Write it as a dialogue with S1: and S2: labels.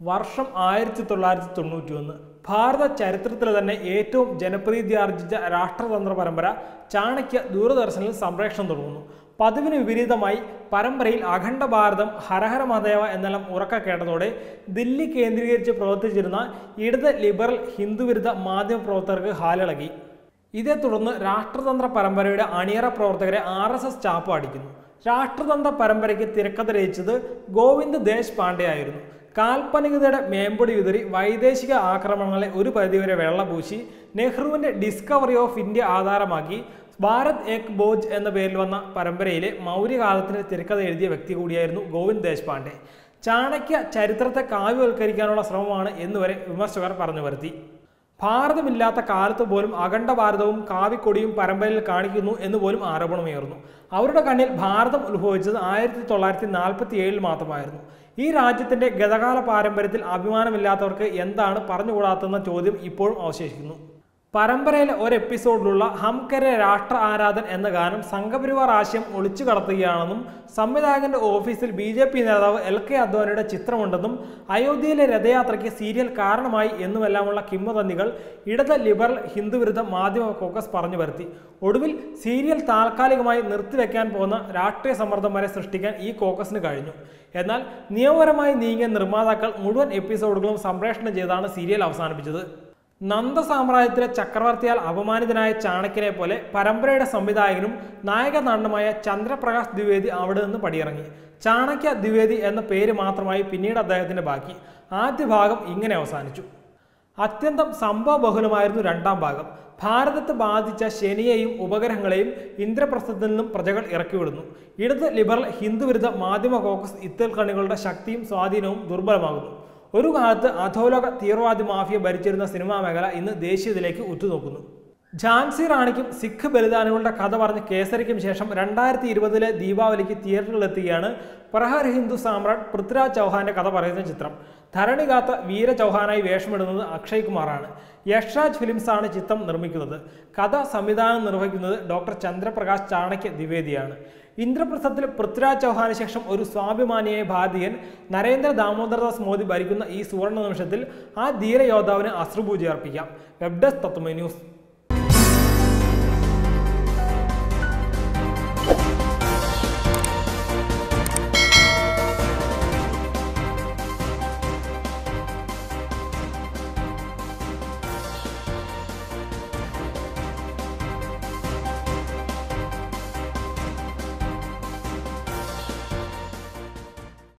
S1: വർഷം ആയിരത്തി തൊള്ളായിരത്തി തൊണ്ണൂറ്റി ഒന്ന് ഭാരത ചരിത്രത്തിലെ തന്നെ ഏറ്റവും ജനപ്രീതിയാർജിച്ച രാഷ്ട്രതന്ത്ര പരമ്പര ചാണക്യ ദൂരദർശനിൽ സംപ്രേഷണം തുടങ്ങുന്നു പതിവിന് വിപരീതമായി പരമ്പരയിൽ അഖണ്ഡ ഭാരതം ഹരഹര മതേവ എന്നെല്ലാം ഉറക്ക കേട്ടതോടെ ദില്ലി കേന്ദ്രീകരിച്ച് പ്രവർത്തിച്ചിരുന്ന ഇടത് ലിബറൽ ഹിന്ദുവിരുദ്ധ മാധ്യമ പ്രവർത്തകർക്ക് ഹാലിളകി ഇതേ തുടർന്ന് രാഷ്ട്രതന്ത്ര പരമ്പരയുടെ അണിയറ പ്രവർത്തകരെ ആർ എസ് എസ് ചാപ്പ് അടിക്കുന്നു രാഷ്ട്രതന്ത്ര പരമ്പരയ്ക്ക് തിരക്കഥ രചിച്ചത് ഗോവിന്ദ് ദേശ് പാണ്ഡെ ആയിരുന്നു കാൽപ്പനികതയുടെ മേമ്പൊടി ഉതറി വൈദേശിക ആക്രമണങ്ങളെ ഒരു പരിധിവരെ വെള്ളപൂശി നെഹ്റുവിന്റെ ഡിസ്കവറി ഓഫ് ഇന്ത്യ ആധാരമാക്കി ഭാരത് ഏക് ബോജ് എന്ന പേരിൽ വന്ന പരമ്പരയിലെ മൗര്യകാലത്തിന് തിരക്കഥ എഴുതിയ വ്യക്തി കൂടിയായിരുന്നു ഗോവിന്ദ് ദേശ്പാണ്ഡെ ചാണക്യ ചരിത്രത്തെ കാവ്യവൽക്കരിക്കാനുള്ള ശ്രമമാണ് എന്നുവരെ വിമർശകർ പറഞ്ഞു വരുത്തി ഭാരതമില്ലാത്ത കാലത്ത് പോലും അഖണ്ഡ ഭാരതവും കാവിക്കൊടിയും പരമ്പരയിൽ കാണിക്കുന്നു എന്ന് പോലും ആരോപണമുയർന്നു അവരുടെ കണ്ണിൽ ഭാരതം ഉത്ഭവിച്ചത് ആയിരത്തി തൊള്ളായിരത്തി നാൽപ്പത്തി ഏഴിൽ മാത്രമായിരുന്നു ഈ രാജ്യത്തിന്റെ ഗതകാല പാരമ്പര്യത്തിൽ അഭിമാനമില്ലാത്തവർക്ക് എന്താണ് പറഞ്ഞുകൂടാത്തെന്ന ചോദ്യം ഇപ്പോഴും അവശേഷിക്കുന്നു പരമ്പരയിലെ ഒരു എപ്പിസോഡിലുള്ള ഹം കരെ രാഷ്ട്ര ആരാധൻ എന്ന ഗാനം സംഘപരിവാർ ആശയം ഒളിച്ചു കടത്തുകയാണെന്നും സംവിധായകന്റെ ഓഫീസിൽ ബി ജെ പി നേതാവ് എൽ കെ അദ്വാനിയുടെ ചിത്രമുണ്ടെന്നും അയോധ്യയിലെ രഥയാത്രയ്ക്ക് സീരിയൽ കാരണമായി എന്നുമെല്ലാമുള്ള കിംവദന്തികൾ ഇടത് ലിബറൽ ഹിന്ദുവിരുദ്ധ മാധ്യമ ഫോക്കസ് പറഞ്ഞു വരുത്തി ഒടുവിൽ സീരിയൽ താൽക്കാലികമായി നിർത്തിവെക്കാൻ പോകുന്ന രാഷ്ട്രീയ സമ്മർദ്ദം വരെ സൃഷ്ടിക്കാൻ ഈ കോക്കസിന് കഴിഞ്ഞു എന്നാൽ നിയമപരമായി നീങ്ങിയ നിർമ്മാതാക്കൾ മുഴുവൻ എപ്പിസോഡുകളും സംപ്രേഷണം ചെയ്താണ് സീരിയൽ അവസാനിപ്പിച്ചത് നന്ദ സാമ്രാജ്യത്തിലെ ചക്രവർത്തിയാൽ അപമാനിതനായ ചാണക്യനെ പോലെ പരമ്പരയുടെ സംവിധായകനും നായക നടനുമായ ചന്ദ്രപ്രകാശ് ദ്വിവേദി അവിടെ നിന്ന് പടിയിറങ്ങി ചാണക്യ ദ്വിവേദി എന്ന പേര് മാത്രമായി പിന്നീട് അദ്ദേഹത്തിന്റെ ബാക്കി ആദ്യ ഭാഗം ഇങ്ങനെ അവസാനിച്ചു അത്യന്തം സംഭവബഹുലമായിരുന്നു രണ്ടാം ഭാഗം ഭാരതത്തെ ബാധിച്ച ശനിയെയും ഉപഗ്രഹങ്ങളെയും ഇന്ദ്രപ്രസ്ഥത്തിൽ നിന്നും പ്രജകൾ ഇറക്കിവിടുന്നു ഇടത് ലിബറൽ ഹിന്ദുവിരുദ്ധ മാധ്യമ കോക്കസ് ഇത്തൽ കണികളുടെ ശക്തിയും സ്വാധീനവും ദുർബലമാകുന്നു ഒരു കാലത്ത് അധോലോക തീവ്രവാദി മാഫിയ ഭരിച്ചിരുന്ന സിനിമാ മേഖല ഇന്ന് ദേശീയതയിലേക്ക് ഉറ്റുനോക്കുന്നു ഝാൻസി റാണിക്കും സിഖ് ബലിദാനികളുടെ കഥ പറഞ്ഞ് കേസരിക്കും ശേഷം രണ്ടായിരത്തി ഇരുപതിലെ ദീപാവലിക്ക് തിയേറ്ററിലെത്തുകയാണ് പ്രഹർ ഹിന്ദു സാമ്രാട്ട് പൃഥ്വിരാജ് ചൗഹാന്റെ കഥ പറയുന്ന ചിത്രം ധരണികാത്ത വീര ചൗഹാനായി വേഷമിടുന്നത് അക്ഷയ് കുമാറാണ് യഷ്രാജ് ഫിലിംസ് ആണ് ചിത്രം നിർമ്മിക്കുന്നത് കഥ സംവിധാനം നിർവഹിക്കുന്നത് ഡോക്ടർ ചന്ദ്രപ്രകാശ് ചാണക്യ ദ്വിവേദിയാണ് ഇന്ദ്രപ്രസ്ഥത്തിൽ പൃഥ്വിരാജ് ചൗഹാന് ശേഷം ഒരു സ്വാഭിമാനിയായ ഭാരതീയൻ നരേന്ദ്ര ദാമോദർദാസ് മോദി ഭരിക്കുന്ന ഈ സുവർണ നിമിഷത്തിൽ ആ ധീരയോദ്ധാവിന് അശ്രുപൂജ അർപ്പിക്കാം വെബ് ഡെസ്ക് തത്വമേ ന്യൂസ്